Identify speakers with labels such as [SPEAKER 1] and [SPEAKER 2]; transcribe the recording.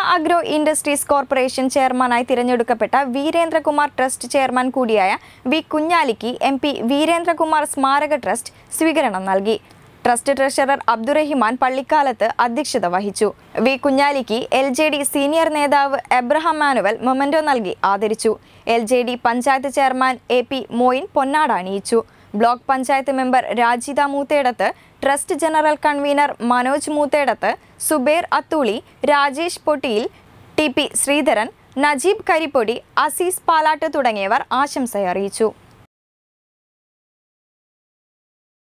[SPEAKER 1] agro industries corporation ചെയർമാനായി തിരഞ്ഞെടുക്കപ്പെട്ട Veerendrakumar trust chairman കൂടിയായ വി കുഞ്ഞാലിക്ക് എം പി വീരേന്ദ്രകുമാർ സ്മാരക ട്രസ്റ്റ് സ്വീകരണം നൽകി ട്രസ്റ്റ് ട്രഷറർ അബ്ദുറഹിമാൻ പള്ളിക്കാലത്ത് അധ്യക്ഷത വഹിച്ചു വി കുഞ്ഞാലിക്ക് എൽ ജെ ഡി സീനിയർ നേതാവ് എബ്രഹാം മാനുവൽ മൊമന്റോ നൽകി ആദരിച്ചു L J D panchayat chairman A P Moyin പൊന്നാട അണിയിച്ചു block panchayat member Rajitha Moothedath trust general convener Manoj Moothedath Zuber Athooli Rajesh Pottiyil T P Sreedharan Najeeb Karippodi Azeez Palatt തുടങ്ങിയവർ ആശംസയറിയിച്ചു